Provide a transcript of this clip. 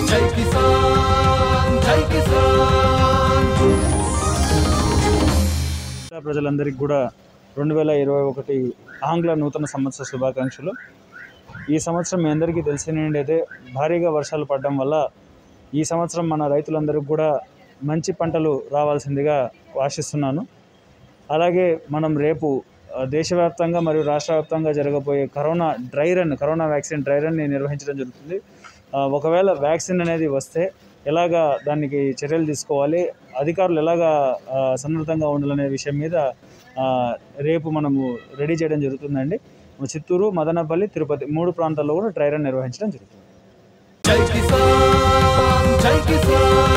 జై కిసాన్ జై కిసాన్ రాష్ట్ర ప్రజలందరికీ కూడా రెండు వేల ఇరవై ఒకటి ఆంగ్ల నూతన సంవత్సర శుభాకాంక్షలు ఈ సంవత్సరం మీ అందరికీ తెలిసినట్టయితే భారీగా వర్షాలు పడడం వల్ల ఈ సంవత్సరం మన రైతులందరికీ కూడా మంచి పంటలు రావాల్సిందిగా ఆశిస్తున్నాను అలాగే మనం రేపు ఆ, దేశవ్యాప్తంగా మరియు రాష్ట్ర వ్యాప్తంగా జరగబోయే corona dry run corona vaccine dry రన్ని నిర్వహించడం జరుగుతుంది ఆ, ఒకవేళ వ్యాక్సిన్ అనేది వస్తే ఎలాగా దానికి చర్యలు తీసుకోవాలి అధికారులు ఎలాగా ఆ, సన్నద్ధంగా ఉండాలనే విషయం మీద ఆ, రేపు మనము రెడీ చేయడం జరుగుతుందండి చిత్తూరు మదనపల్లి తిరుపతి మూడు ప్రాంతాల్లో కూడా డ్రై రన్ నిర్వహించడం జరుగుతుంది జై కిసాన్ జై కిసాన్